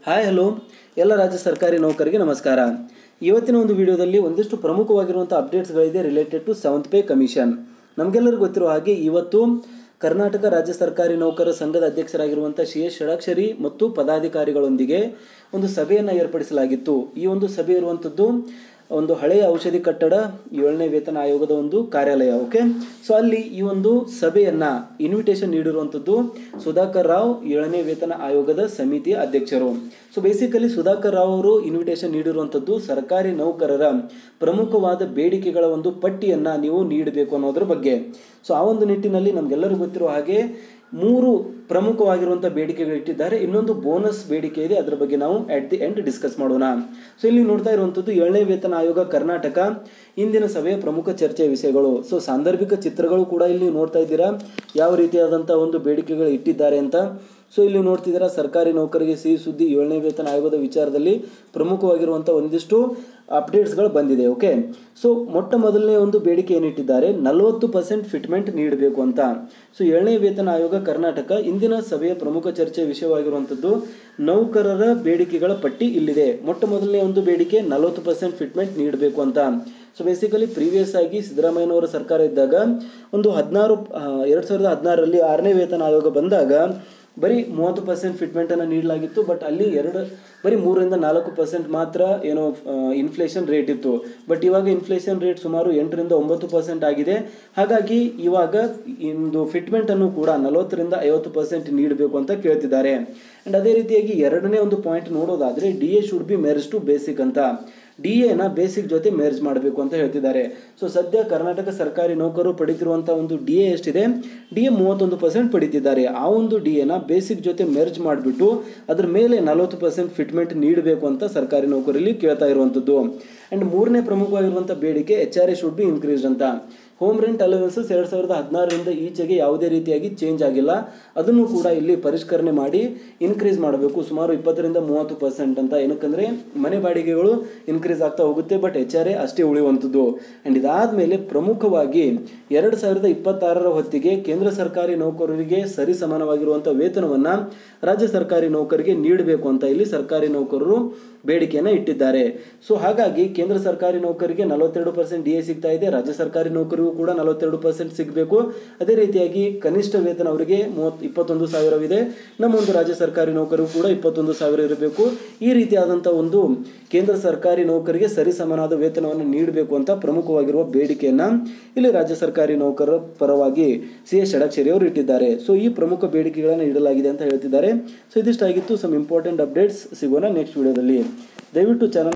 hi hello ಎಲ್ಲ ರಾಜ್ಯ ಸರ್ಕಾರಿ ನೌಕರಿಗೆ ನಮಸ್ಕಾರ ಇವತ್ತಿನ ಒಂದು ವಿಡಿಯೋದಲ್ಲಿ ಒಂದಿಷ್ಟು ಪ್ರಮುಖವಾಗಿರುವಂಥ ಅಪ್ಡೇಟ್ಸ್ಗಳಿದೆ related to seventh pay commission ನಮಗೆಲ್ಲರಿಗೂ ಗೊತ್ತಿರೋ ಹಾಗೆ ಇವತ್ತು ಕರ್ನಾಟಕ ರಾಜ್ಯ ಸರ್ಕಾರಿ ನೌಕರರ ಸಂಘದ ಅಧ್ಯಕ್ಷರಾಗಿರುವಂಥ ಸಿ ಎಸ್ ಷಡಾಕ್ಷರಿ ಮತ್ತು ಪದಾಧಿಕಾರಿಗಳೊಂದಿಗೆ ಒಂದು ಸಭೆಯನ್ನು ಏರ್ಪಡಿಸಲಾಗಿತ್ತು ಈ ಒಂದು ಸಭೆ ಇರುವಂಥದ್ದು ಒಂದು ಹಳೆಯ ಔಷಧಿ ಕಟ್ಟಡ ಏಳನೇ ವೇತನ ಆಯೋಗದ ಒಂದು ಕಾರ್ಯಾಲಯ ಓಕೆ ಸೊ ಅಲ್ಲಿ ಈ ಒಂದು ಸಭೆಯನ್ನ ಇನ್ವಿಟೇಷನ್ ನೀಡಿರುವಂಥದ್ದು ಸುಧಾಕರ್ ರಾವ್ ಏಳನೇ ವೇತನ ಆಯೋಗದ ಸಮಿತಿಯ ಅಧ್ಯಕ್ಷರು ಸೊ ಬೇಸಿಕಲಿ ಸುಧಾಕರ್ ರಾವ್ ಅವರು ಇನ್ವಿಟೇಷನ್ ನೀಡಿರುವಂಥದ್ದು ಸರ್ಕಾರಿ ನೌಕರರ ಪ್ರಮುಖವಾದ ಬೇಡಿಕೆಗಳ ಒಂದು ಪಟ್ಟಿಯನ್ನ ನೀವು ನೀಡಬೇಕು ಅನ್ನೋದ್ರ ಬಗ್ಗೆ ಸೊ ಆ ಒಂದು ನಿಟ್ಟಿನಲ್ಲಿ ನಮಗೆಲ್ಲರಿಗೂ ಗೊತ್ತಿರೋ ಹಾಗೆ ಮೂರು ಪ್ರಮುಖವಾಗಿರುವಂಥ ಬೇಡಿಕೆಗಳು ಇಟ್ಟಿದ್ದಾರೆ ಇನ್ನೊಂದು ಬೋನಸ್ ಬೇಡಿಕೆ ಇದೆ ಅದರ ಬಗ್ಗೆ ನಾವು ಅಟ್ ದಿ ಎಂಡ್ ಡಿಸ್ಕಸ್ ಮಾಡೋಣ ಸೊ ಇಲ್ಲಿ ನೋಡ್ತಾ ಇರುವಂಥದ್ದು ಏಳನೇ ವೇತನ ಆಯೋಗ ಕರ್ನಾಟಕ ಇಂದಿನ ಸಭೆಯ ಪ್ರಮುಖ ಚರ್ಚೆಯ ವಿಷಯಗಳು ಸೊ ಸಾಂದರ್ಭಿಕ ಚಿತ್ರಗಳು ಕೂಡ ಇಲ್ಲಿ ನೋಡ್ತಾ ಇದ್ದೀರಾ ಯಾವ ರೀತಿಯಾದಂಥ ಒಂದು ಬೇಡಿಕೆಗಳು ಇಟ್ಟಿದ್ದಾರೆ ಅಂತ ಸೊ ಇಲ್ಲಿ ನೋಡ್ತಿದ್ದೀರಾ ಸರ್ಕಾರಿ ನೌಕರಿಗೆ ಸಿಹಿ ಸುದ್ದಿ ಏಳನೇ ವೇತನ ಆಯೋಗದ ವಿಚಾರದಲ್ಲಿ ಪ್ರಮುಖವಾಗಿರುವಂಥ ಒಂದಿಷ್ಟು ಅಪ್ಡೇಟ್ಸ್ಗಳು ಬಂದಿದೆ ಓಕೆ ಸೊ ಮೊಟ್ಟ ಮೊದಲನೇ ಒಂದು ಬೇಡಿಕೆ ಏನಿಟ್ಟಿದ್ದಾರೆ ನಲವತ್ತು ಪರ್ಸೆಂಟ್ ಫಿಟ್ಮೆಂಟ್ ನೀಡಬೇಕು ಅಂತ ಸೊ ಏಳನೇ ವೇತನ ಆಯೋಗ ಕರ್ನಾಟಕ ಇಂದಿನ ಸಭೆಯ ಪ್ರಮುಖ ಚರ್ಚೆಯ ವಿಷಯವಾಗಿರುವಂಥದ್ದು ನೌಕರರ ಬೇಡಿಕೆಗಳ ಪಟ್ಟಿ ಇಲ್ಲಿದೆ ಮೊಟ್ಟ ಮೊದಲನೇ ಒಂದು ಬೇಡಿಕೆ ನಲವತ್ತು ಪರ್ಸೆಂಟ್ ಫಿಟ್ಮೆಂಟ್ ನೀಡಬೇಕು ಅಂತ ಸೊ ಬೇಸಿಕಲಿ ಪ್ರೀವಿಯಸ್ ಆಗಿ ಸಿದ್ದರಾಮಯ್ಯನವರ ಸರ್ಕಾರ ಇದ್ದಾಗ ಒಂದು ಹದಿನಾರು ಎರಡು ಸಾವಿರದ ಹದಿನಾರರಲ್ಲಿ ಆರನೇ ವೇತನ ಆಯೋಗ ಬಂದಾಗ ಬರೀ ಮೂವತ್ತು ಪರ್ಸೆಂಟ್ ಫಿಟ್ಮೆಂಟನ್ನು ನೀಡಲಾಗಿತ್ತು ಬಟ್ ಅಲ್ಲಿ ಎರಡು ಬರೀ ಮೂರರಿಂದ ನಾಲ್ಕು ಪರ್ಸೆಂಟ್ ಮಾತ್ರ ಏನೋ ಇನ್ಫ್ಲೇಷನ್ ರೇಟ್ ಇತ್ತು ಬಟ್ ಇವಾಗ ಇನ್ಫ್ಲೇಷನ್ ರೇಟ್ ಸುಮಾರು ಎಂಟರಿಂದ ಒಂಬತ್ತು ಪರ್ಸೆಂಟ್ ಆಗಿದೆ ಹಾಗಾಗಿ ಇವಾಗ ಇಂದು ಫಿಟ್ಮೆಂಟನ್ನು ಕೂಡ ನಲವತ್ತರಿಂದ ಐವತ್ತು ಪರ್ಸೆಂಟ್ ನೀಡಬೇಕು ಅಂತ ಕೇಳ್ತಿದ್ದಾರೆ ಆ್ಯಂಡ್ ಅದೇ ರೀತಿಯಾಗಿ ಎರಡನೇ ಒಂದು ಪಾಯಿಂಟ್ ನೋಡೋದಾದರೆ D A should be merged to basic ಅಂತ ಡಿ ಎನ ಬೇಸಿಕ್ ಜೊತೆ ಮೆರ್ಜ್ ಮಾಡಬೇಕು ಅಂತ ಹೇಳ್ತಿದ್ದಾರೆ ಸೊ ಸದ್ಯ ಕರ್ನಾಟಕ ಸರ್ಕಾರಿ ನೌಕರರು ಪಡಿತಿರುವಂಥ ಒಂದು ಡಿ ಎ ಎಷ್ಟಿದೆ ಡಿ ಎ ಮೂವತ್ತೊಂದು ಪರ್ಸೆಂಟ್ ಪಡಿತಿದ್ದಾರೆ ಆ ಒಂದು ಡಿ ಎನ ಬೇಸಿಕ್ ಜೊತೆ ಮೆರ್ಜ್ ಮಾಡಿಬಿಟ್ಟು ಅದ್ರ ಮೇಲೆ ನಲವತ್ತು ಪರ್ಸೆಂಟ್ ಫಿಟ್ಮೆಂಟ್ ನೀಡಬೇಕು ಅಂತ ಸರ್ಕಾರಿ ನೌಕರಲ್ಲಿ ಕೇಳ್ತಾ ಇರುವಂಥದ್ದು ಆ್ಯಂಡ್ ಮೂರನೇ ಪ್ರಮುಖವಾಗಿರುವಂಥ ಬೇಡಿಕೆ H R A should be increase ಅಂತ ಹೋಮ್ ರೆಂಟ್ ಅಲವೆನ್ಸಸ್ ಎರಡು ಸಾವಿರದ ಹದಿನಾರರಿಂದ ಈಚೆಗೆ ಯಾವುದೇ ರೀತಿಯಾಗಿ ಚೇಂಜ್ ಆಗಿಲ್ಲ ಅದನ್ನು ಕೂಡ ಇಲ್ಲಿ ಪರಿಷ್ಕರಣೆ ಮಾಡಿ ಇನ್ಕ್ರೀಸ್ ಮಾಡಬೇಕು ಸುಮಾರು ಇಪ್ಪತ್ತರಿಂದ ಮೂವತ್ತು ಪರ್ಸೆಂಟ್ ಅಂತ ಏನಕ್ಕಂದರೆ ಮನೆ ಬಾಡಿಗೆಗಳು ಇನ್ಕ್ರೀಸ್ ಆಗ್ತಾ ಹೋಗುತ್ತೆ ಬಟ್ ಎಚ್ ಆರ್ ಎ ಅಷ್ಟೇ ಉಳಿಯುವಂಥದ್ದು ಆ್ಯಂಡ್ ಇದಾದಮೇಲೆ ಪ್ರಮುಖವಾಗಿ ಎರಡು ಸಾವಿರದ ಇಪ್ಪತ್ತಾರರ ಹೊತ್ತಿಗೆ ಕೇಂದ್ರ ಸರ್ಕಾರಿ ನೌಕರರಿಗೆ ಸರಿ ಸಮಾನವಾಗಿರುವಂಥ ವೇತನವನ್ನು ರಾಜ್ಯ ಸರ್ಕಾರಿ ನೌಕರಿಗೆ ನೀಡಬೇಕು ಅಂತ ಇಲ್ಲಿ ಸರ್ಕಾರಿ ನೌಕರರು ಬೇಡಿಕೆಯನ್ನು ಇಟ್ಟಿದ್ದಾರೆ ಸೊ ಹಾಗಾಗಿ ಕೇಂದ್ರ ಸರ್ಕಾರಿ ನೌಕರಿಗೆ ನಲವತ್ತೆರಡು ಪರ್ಸೆಂಟ್ ಡಿ ಎ ಸಿಗ್ತಾ ಇದೆ ರಾಜ್ಯ ಸರ್ಕಾರಿ ನೌಕರಿಗೂ ಕೂಡ ನಲವತ್ತೆರಡು ಪರ್ಸೆಂಟ್ ಸಿಗಬೇಕು ಅದೇ ರೀತಿಯಾಗಿ ಕನಿಷ್ಠ ವೇತನ ಅವರಿಗೆ ಮೂವತ್ತು ಇಪ್ಪತ್ತೊಂದು ಸಾವಿರವಿದೆ ನಮ್ಮ ಒಂದು ರಾಜ್ಯ ಸರ್ಕಾರಿ ನೌಕರಿಗೂ ಕೂಡ ಇಪ್ಪತ್ತೊಂದು ಸಾವಿರ ಇರಬೇಕು ಈ ರೀತಿಯಾದಂಥ ಒಂದು ಕೇಂದ್ರ ಸರ್ಕಾರಿ ನೌಕರಿಗೆ ಸರಿ ಸಮಾನವಾದ ವೇತನವನ್ನು ನೀಡಬೇಕು ಅಂತ ಪ್ರಮುಖವಾಗಿರುವ ಬೇಡಿಕೆಯನ್ನು ಇಲ್ಲಿ ರಾಜ್ಯ ಸರ್ಕಾರಿ ನೌಕರರ ಪರವಾಗಿ ಸಿ ಎಸ್ ಷಡಕ್ಷರಿ ಅವರು ಇಟ್ಟಿದ್ದಾರೆ ಸೊ ಈ ಪ್ರಮುಖ ಬೇಡಿಕೆಗಳನ್ನು ಇಡಲಾಗಿದೆ ಅಂತ ಹೇಳ್ತಿದ್ದಾರೆ ಸೊ ಇದಿಷ್ಟಾಗಿತ್ತು ಸಮ್ ಇಂಪಾರ್ಟೆಂಟ್ ಅಪ್ಡೇಟ್ಸ್ ಸಿಗೋಣ ನೆಕ್ಸ್ಟ್ ವಿಡಿಯೋದಲ್ಲಿ ದಯವಿಟ್ಟು ಚಾನಲ್